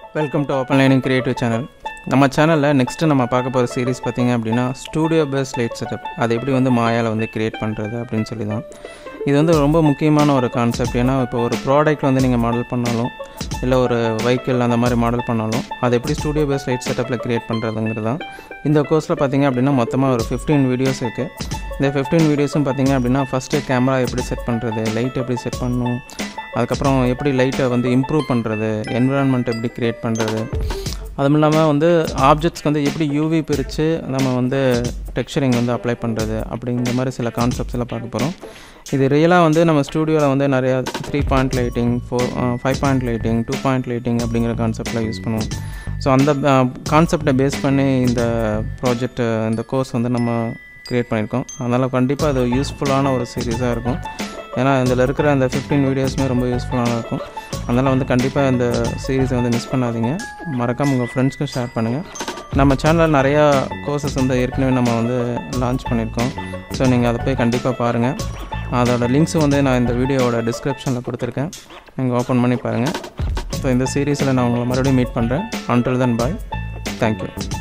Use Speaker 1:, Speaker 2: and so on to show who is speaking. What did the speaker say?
Speaker 1: welcome to open lining creative channel நம்ம சேனலில் next நம்ம பார்க்க போகிற சீரிஸ் பார்த்திங்க அப்படின்னா ஸ்டூடியோ பேஸ் லைட் செட்டப் அது எப்படி வந்து மாயாவில் வந்து கிரியேட் பண்ணுறது அப்படின்னு சொல்லி தான் இது வந்து ரொம்ப முக்கியமான ஒரு கான்செப்ட் ஏன்னா இப்போ ஒரு ப்ராடக்ட் வந்து நீங்கள் மாடல் பண்ணாலும் இல்லை ஒரு வெஹிக்கிள் அந்த மாதிரி மாடல் பண்ணாலும் அது எப்படி ஸ்டூடியோ பேஸ் லைட் செட்டப்பில் கிரியேட் பண்ணுறதுங்கிறது தான் இந்த கோர்ஸில் பார்த்திங்க அப்படின்னா மொத்தமாக ஒரு ஃபிஃப்டீன் வீடியோஸ் இருக்குது இந்த ஃபிஃப்டீன் வீடியோஸும் பார்த்திங்க அப்படின்னா ஃபஸ்ட்டு கேமரா எப்படி செட் பண்ணுறது லைட் எப்படி செட் பண்ணணும் அதுக்கப்புறம் எப்படி லைட்டை வந்து இம்ப்ரூவ் பண்ணுறது என்விரான்மெண்ட் எப்படி க்ரியேட் பண்ணுறது அதுவும் இல்லாமல் வந்து ஆப்ஜெக்ட்ஸ்க்கு வந்து எப்படி யூவி பிரித்து நம்ம வந்து டெக்ஸ்சரிங் வந்து அப்ளை பண்ணுறது அப்படிங்கிற மாதிரி சில கான்செப்ட்ஸ் எல்லாம் பார்க்க போகிறோம் இது ரியலாக வந்து நம்ம ஸ்டூடியோவில் வந்து நிறையா three point lighting four five point lighting two point lighting அப்படிங்கிற கான்செப்டில் யூஸ் பண்ணுவோம் ஸோ அந்த கான்செப்டை பேஸ் பண்ணி இந்த ப்ராஜெக்ட் இந்த கோர்ஸ் வந்து நம்ம க்ரியேட் பண்ணியிருக்கோம் அதனால் கண்டிப்பாக அது யூஸ்ஃபுல்லான ஒரு சீரீஸாக இருக்கும் ஏன்னா இதில் இருக்கிற அந்த ஃபிஃப்டீன் வீடியோஸுமே ரொம்ப யூஸ்ஃபுல்லாக இருக்கும் அதனால் வந்து கண்டிப்பாக இந்த சீரீஸை வந்து மிஸ் பண்ணாதீங்க மறக்காமல் உங்கள் ஃப்ரெண்ட்ஸ்க்கும் ஷேர் பண்ணுங்கள் நம்ம சேனலில் நிறையா கோர்சஸ் வந்து ஏற்கனவே நம்ம வந்து லான்ச் பண்ணியிருக்கோம் ஸோ நீங்கள் அதை போய் கண்டிப்பாக பாருங்கள் அதோட லிங்க்ஸும் வந்து நான் இந்த வீடியோவோட டிஸ்கிரிப்ஷனில் கொடுத்துருக்கேன் நீங்கள் ஓப்பன் பண்ணி பாருங்கள் ஸோ இந்த சீரீஸில் நான் உங்களை மறுபடியும் மீட் பண்ணுறேன் அன்டில் தன் பாய் தேங்க்யூ